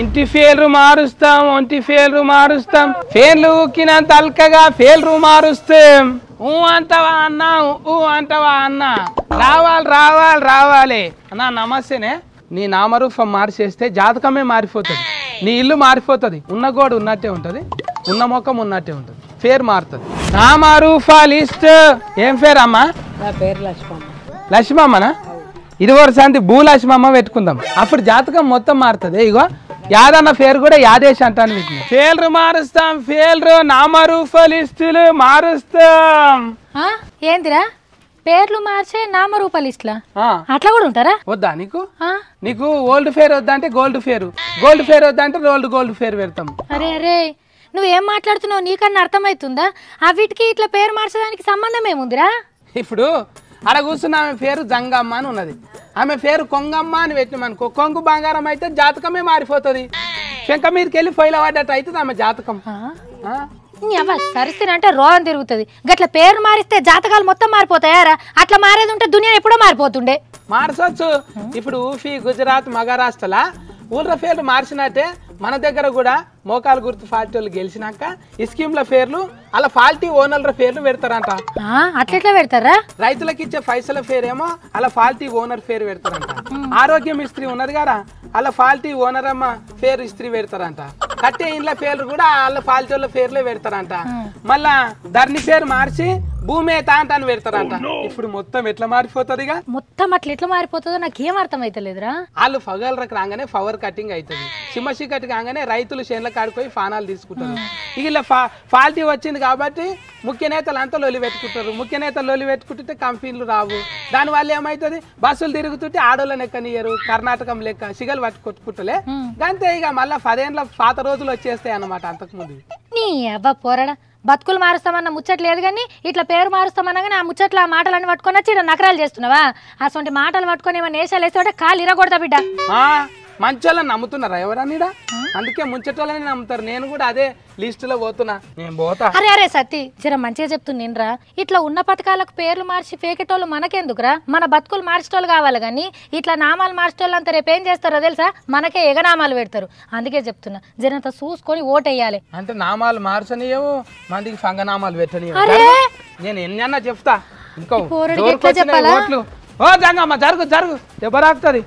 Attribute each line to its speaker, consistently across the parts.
Speaker 1: ఇంటి ఫేర్లు మారుస్తాం ఒంటి ఫేర్లు మారుస్తాం ఫేర్లు ఊకినంత అల్కగా ఫేర్లు మారుస్తాం ఊ అంటవా అన్న ఊ అంటవా అన్న రావాలి రావాలి రావాలి అన్న నమస్తేనే నీ నామరూపం మార్చేస్తే జాతకమే మారిపోతుంది నీ ఇల్లు మారిపోతుంది ఉన్న గోడ ఉన్నట్టే ఉంటుంది ఉన్న ముఖం ఉన్నట్టే ఉంటుంది పేరు మారుతుంది నామరూప లిస్ట్ ఏం పేరు అమ్మా
Speaker 2: నా పేరు లక్ష్మమ్మ
Speaker 1: లక్ష్మమ్మనా ఇది వరసంతి భూలక్ష్మమ్మ పెట్టుకుందాం అప్పుడు జాతకం మొత్తం మారుతుంది ఇగో యాదన్న పేరు కూడా యాదేశ్ అంటాను వీటిని ఫేల్రు మారుస్తాం ఫేల్రు నామరూప లిస్టులు మారుస్తాం
Speaker 3: ఆ? ఏందిరా పేర్లు మార్చే నామరూప లిస్ట్లా
Speaker 1: ఆ,
Speaker 3: అట్లా కూడా ఉంటారా
Speaker 1: వద్దా నీకు
Speaker 3: ఆ?
Speaker 1: నీకు ఓల్డ్ ఫేర్ వద్దా అంటే గోల్డ్ ఫేర్ గోల్డ్ ఫేర్ వద్దా అంటే రోల్డ్ గోల్డ్ ఫేర్ పెడతాం
Speaker 3: అరే అరే నువ్వేం మాట్లాడుతున్నావు నీకన్నా అర్థమవుతుందా ఆ వీటికి ఇట్లా పేరు మార్చడానికి సంబంధం ఏముందిరా
Speaker 1: ఇప్పుడు అక్కడ కూర్చున్న ఆమె పేరు జంగమ్మ అని ఉన్నది ఆమె పేరు కొంగమ్మ అని పెట్టినామనుకో కొంగు బంగారం అయితే జాతకమే మారిపోతుంది శంక మీదకి వెళ్ళి ఫైల్ అవ్వడట్టు అవుతుంది ఆమె జాతకం
Speaker 3: ఆ?
Speaker 1: ఆ?
Speaker 3: నీ అవ్వ సరిస్తేనంటే రోగం తిరుగుతుంది గట్ల పేరు మారిస్తే జాతకాలు మొత్తం మారిపోతాయారా అట్లా మారేది ఉంటే దునియా ఎప్పుడో మారిపోతుండే
Speaker 1: మార్చొచ్చు ఇప్పుడు ఊఫీ గుజరాత్ మహారాష్ట్రల ఊళ్ళ పేర్లు మార్చినట్టే మన దగ్గర కూడా మోకాలు గుర్తు పార్టీ వాళ్ళు గెలిచినాక ఈ స్కీమ్ల పేర్లు అలా ఫాల్టీ ఓనర్ల పేర్లు పెడతారంట
Speaker 3: ఆ, అట్లెట్లా పెడతారా
Speaker 1: రైతులకు ఇచ్చే పైసల పేరేమో అలా ఫాల్టీ ఓనర్ పేరు పెడతారంట ఆరోగ్యం ఇస్త్రీ ఉన్నది కదా అలా ఫాల్టీ ఓనర్ అమ్మ పేరు ఇస్త్రీ పెడతారంట కట్టే ఇండ్ల పేర్లు కూడా వాళ్ళ ఫాల్టీ వాళ్ళ పేర్లే పెడతారంట మళ్ళా ధరణి పేరు మార్చి భూమి తాంట అని పెడతారంట ఇప్పుడు మొత్తం ఎట్లా మారిపోతుంది ఇక
Speaker 3: మొత్తం అట్లా ఎట్లా మారిపోతుందో నాకేం అర్థమైతలేదురా
Speaker 1: వాళ్ళు ఫగలరకు రాగానే పవర్ కటింగ్ అవుతుంది చిమ్మ చీకటి కాగానే రైతులు చేనుల కాడిపోయి ఫానాలు తీసుకుంటారు ఇక ఇలా ఫా ఫాల్టీ వచ్చింది కాబట్టి ముఖ్య నేతలు అంతా లొలి పెట్టుకుంటారు ముఖ్య నేతలు లొలి పెట్టుకుంటుంటే కంపెనీలు రావు దానివల్ల ఏమవుతుంది బస్సులు తిరుగుతుంటే ఆడోళ్ళని ఎక్కనియరు కర్ణాటకం లెక్క సిగలు పట్టు కొట్టుకుంటలే అంతే ఇక మళ్ళీ పదేళ్ళ పాత రోజులు వచ్చేస్తాయి అన్నమాట అంతకుముందు
Speaker 3: నీ అవ్వ పోరడా బతుకులు మారుస్తామన్న ముచ్చట లేదు కానీ ఇట్లా పేరు మారుస్తామన్నా కానీ ఆ ముచ్చట్లు ఆ మాటలన్నీ పట్టుకొని వచ్చి ఈడ నకరాలు చేస్తున్నావా అటువంటి మాటలు పట్టుకొని ఏమైనా వేషాలు వేస్తే కాలు ఇరగొడతా బిడ్డ
Speaker 1: ఆ, మంచోళ్ళని నమ్ముతున్నారా ఎవరన్నీడా అందుకే ముంచటోళ్ళని నమ్ముతారు నేను కూడా అదే లిస్టులో పోతున్నా నేను పోతా
Speaker 3: అరే అరే సత్తి జర మంచిగా చెప్తుండ్రా ఇట్లా ఉన్న పథకాలకు పేర్లు మార్చి ఫేకేటోళ్ళు మనకెందుకురా మన బతుకులు మార్చేటోళ్ళు కావాలి కానీ ఇట్లా నామాలు మార్చేటోళ్ళు అంతా రేపు ఏం చేస్తారో తెలుసా మనకే ఎగనామాలు పెడతారు అందుకే చెప్తున్నా జరంత చూసుకొని ఓటేయాలి
Speaker 1: అంటే నామాలు మార్చనియవు మందికి ఫంగనామాలు పెట్టనియవు
Speaker 3: అరే!
Speaker 1: నేను ఎన్ని అన్నా చెప్తా ఇంకో
Speaker 3: పోరడికి
Speaker 1: జోరుకు
Speaker 3: ఎట్లా
Speaker 1: వచ్చినాయి
Speaker 3: చెప్పాలా?
Speaker 1: ఓట్లు ఓ జంగమ్మ జరుగు జరుగు దెబ్బరాకుతుంది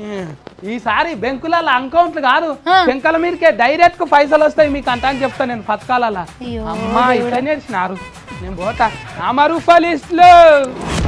Speaker 1: ఈసారి బెంకులలో అకౌంట్లు కాదు బెంకల మీదకే డైరెక్ట్ పైసలు వస్తాయి మీకు అంట అని చెప్తా నేను పథకాలలో
Speaker 3: అయ్యో
Speaker 1: అమ్మా ఇట్లా నేర్చినారు నేను పోతా నామరూప లిస్టులు